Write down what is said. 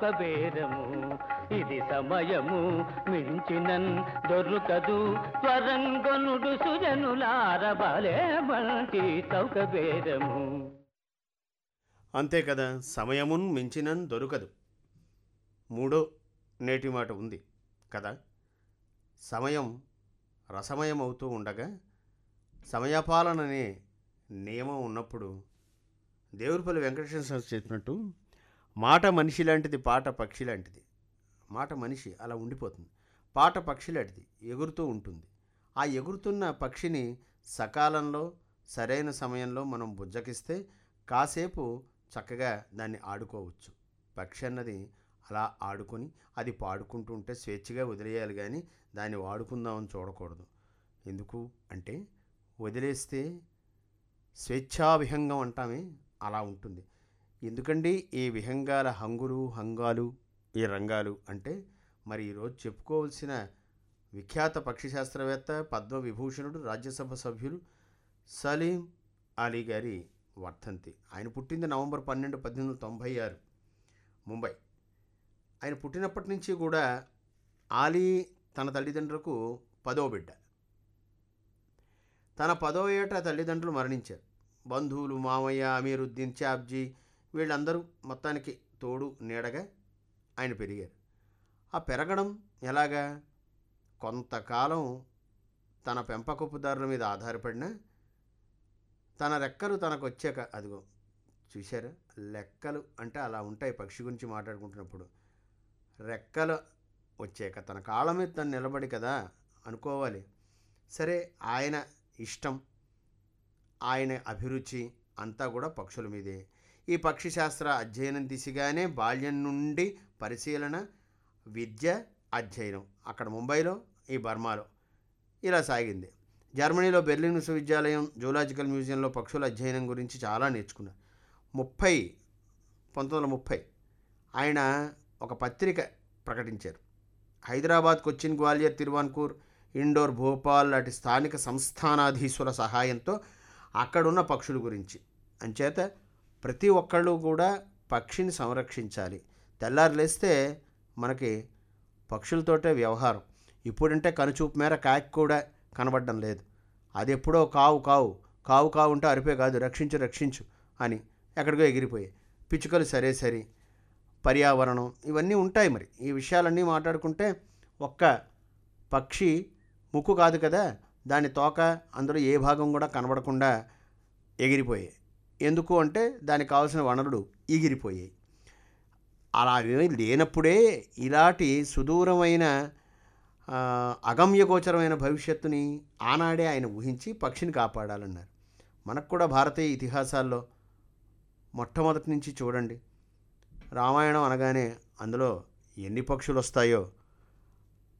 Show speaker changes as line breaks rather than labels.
బేరము ఇది సమయము మించినన్ దొరుకదు త్వరంగొనుడు సుజనులారబలే మంచి చౌక బేరము
అంతే కదా సమయమున్ మించినన్ దొరకదు మూడో నేటి మాట ఉంది కదా సమయం రసమయం అవుతూ ఉండగా సమయపాలన అనే నియమం ఉన్నప్పుడు దేవుడిపల్లి వెంకటేశ్వర స్వామి చెప్పినట్టు మాట మనిషి లాంటిది పాట పక్షి లాంటిది మాట మనిషి అలా ఉండిపోతుంది పాట పక్షి లాంటిది ఎగురుతూ ఉంటుంది ఆ ఎగురుతున్న పక్షిని సకాలంలో సరైన సమయంలో మనం బుజ్జకిస్తే కాసేపు చక్కగా దాన్ని ఆడుకోవచ్చు పక్షి అన్నది అలా ఆడుకొని అది పాడుకుంటూ ఉంటే స్వేచ్ఛగా వదిలేయాలి కానీ దాన్ని వాడుకుందామని చూడకూడదు ఎందుకు అంటే వదిలేస్తే స్వేచ్ఛా విహంగం అంటామే అలా ఉంటుంది ఎందుకండి ఈ విహంగాల హంగులు హంగాలు ఈ రంగాలు అంటే మరి ఈరోజు చెప్పుకోవాల్సిన విఖ్యాత పక్షి శాస్త్రవేత్త పద్మ విభూషణుడు రాజ్యసభ సభ్యులు సలీం అలీ గారి వర్ధంతి ఆయన పుట్టింది నవంబర్ పన్నెండు పద్దెనిమిది వందల తొంభై ఆరు ముంబై ఆయన పుట్టినప్పటి నుంచి కూడా ఆలీ తన తల్లిదండ్రులకు పదో బిడ్డ తన పదో ఏట తల్లిదండ్రులు మరణించారు బంధువులు మామయ్య అమీరుద్దీన్ చాబ్జీ వీళ్ళందరూ మొత్తానికి తోడు నీడగా ఆయన పెరిగారు ఆ పెరగడం ఎలాగా కొంతకాలం తన పెంపకపుదారుల మీద ఆధారపడిన తన రెక్కలు తనకు వచ్చాక అదిగో చూశారా లెక్కలు అంటే అలా ఉంటాయి పక్షి గురించి మాట్లాడుకుంటున్నప్పుడు రెక్కలు వచ్చాక తన కాళ్ళ మీద తను నిలబడి కదా అనుకోవాలి సరే ఆయన ఇష్టం ఆయన అభిరుచి అంతా కూడా పక్షుల మీదే ఈ పక్షి శాస్త్ర అధ్యయనం దిశగానే బాల్యం నుండి పరిశీలన విద్య అధ్యయనం అక్కడ ముంబైలో ఈ బర్మాలో ఇలా సాగింది జర్మనీలో బెర్లిన్ విశ్వవిద్యాలయం జూలాజికల్ మ్యూజియంలో పక్షుల అధ్యయనం గురించి చాలా నేర్చుకున్నారు ముప్పై పంతొమ్మిది వందల ముప్పై ఆయన ఒక పత్రిక ప్రకటించారు హైదరాబాద్ కొచ్చిన్ గ్వాలియర్ తిరువాన్కూర్ ఇండోర్ భోపాల్ లాంటి స్థానిక సంస్థానాధీశుల సహాయంతో అక్కడున్న పక్షుల గురించి అంచేత ప్రతి ఒక్కళ్ళు కూడా పక్షిని సంరక్షించాలి తెల్లారు లేస్తే మనకి పక్షులతోటే వ్యవహారం ఇప్పుడంటే కనుచూపు మేర కాకి కూడా కనబడడం లేదు అది ఎప్పుడో కావు కావు కావు కావు ఉంటే అరిపే కాదు రక్షించు రక్షించు అని ఎక్కడికో ఎగిరిపోయాయి పిచ్చుకలు సరే సరే పర్యావరణం ఇవన్నీ ఉంటాయి మరి ఈ విషయాలన్నీ మాట్లాడుకుంటే ఒక్క పక్షి ముక్కు కాదు కదా దాని తోక అందులో ఏ భాగం కూడా కనబడకుండా ఎగిరిపోయాయి ఎందుకు అంటే దానికి కావాల్సిన వనరులు ఎగిరిపోయాయి అలా ఏమీ లేనప్పుడే ఇలాంటి సుదూరమైన ఆ, అగమ్యగోచరమైన భవిష్యత్తుని ఆనాడే ఆయన ఊహించి పక్షిని కాపాడాలన్నారు మనకు కూడా భారతీయ ఇతిహాసాల్లో మొట్టమొదటి నుంచి చూడండి రామాయణం అనగానే అందులో ఎన్ని పక్షులు వస్తాయో